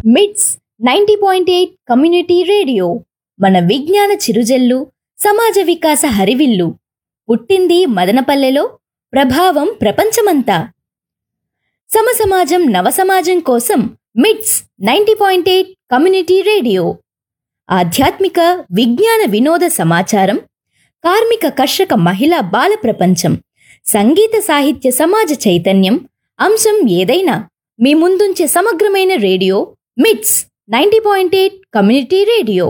మిట్స్ ninety point eight community radio మన విజ్ఞాన చిరుజల్లు సమాజ వికాస హరివిల్లు పుట్టింది మదనపల్లెలో ప్రభావం ప్రపంచమంతా సమసమాజం నవసమాజం కోసం MITS ninety point eight community radio ఆధ్యాత్మిక విజ్ఞాన వినోద సమాచారం కార్మిక కర్షక మహిళా బాల ప్రపంచం సంగీత సాహిత్య సమాజ చైతన్యం అంశం ఏదైనా మీ ముందుంచే సమగ్రమైన radio MITS ninety point eight community radio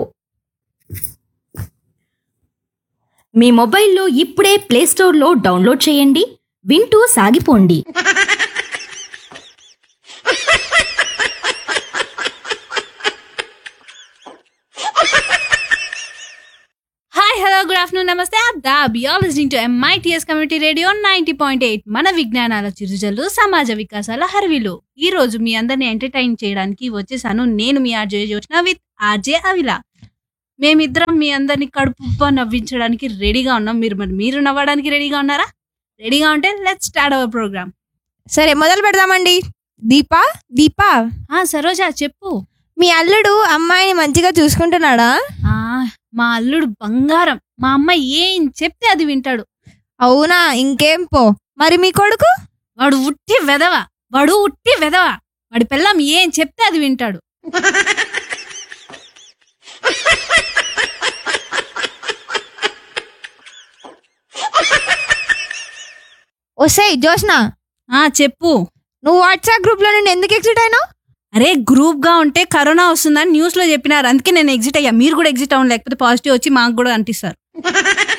మీ మొబైల్లో ఇప్పుడే ప్లేస్టోర్లో డౌన్లోడ్ చేయండి వింటూ సాగిపోండి హాయ్ హలో గుడ్ ఆఫ్టర్నూన్ నమస్తే అదాబ్ you listening to MITS community radio ninety point eight మన విజ్ఞానాల చిరుజల్లు సమాజ వికాసాల హర్విలు ఈ రోజు మీ అందరిని ఎంటర్టైన్ చేయడానికి వచ్చేసాను నేను మీ RJ Joshna with RJ Avila మేమిద్దరం మీ అందరిని కడుపు నవ్వించడానికి రెడీగా ఉన్నాం మీరు మరి మీరు నవ్వడానికి రెడీగా ఉన్నారా రెడీగా ఉంటే లెట్స్ స్టార్ట్ అవర్ ప్రోగ్రామ్ సరే మొదలు పెడదామండి దీపా దీపా ఆ సరోజా చెప్పు మీ అల్లుడు అమ్మాయిని మంచిగా చూసుకుంటున్నాడా ఆ మా అల్లుడు బంగారం మా అమ్మ ఏం చెప్తే అది వింటాడు అవునా ఇంకేం పో మరి మీ కొడుకు వాడు ఉట్టి వెదవ వాడు ఉట్టి వెదవ వాడి పిల్లం ఏం చెప్తే అది వింటాడు ఒసేయ్ జోష్న ఆ చెప్పు నువ్వు వాట్సాప్ గ్రూప్ లో నుండి ఎందుకు ఎగ్జిట్ అయినావు అరే గ్రూప్ గా ఉంటే కరోనా వస్తుందని న్యూస్ లో చెప్పినారు అందుకే నేను ఎగ్జిట్ అయ్యా మీరు కూడా ఎగ్జిట్ అవ్వండి లేకపోతే పాజిటివ్ వచ్చి మాకు కూడా అంటిస్తారు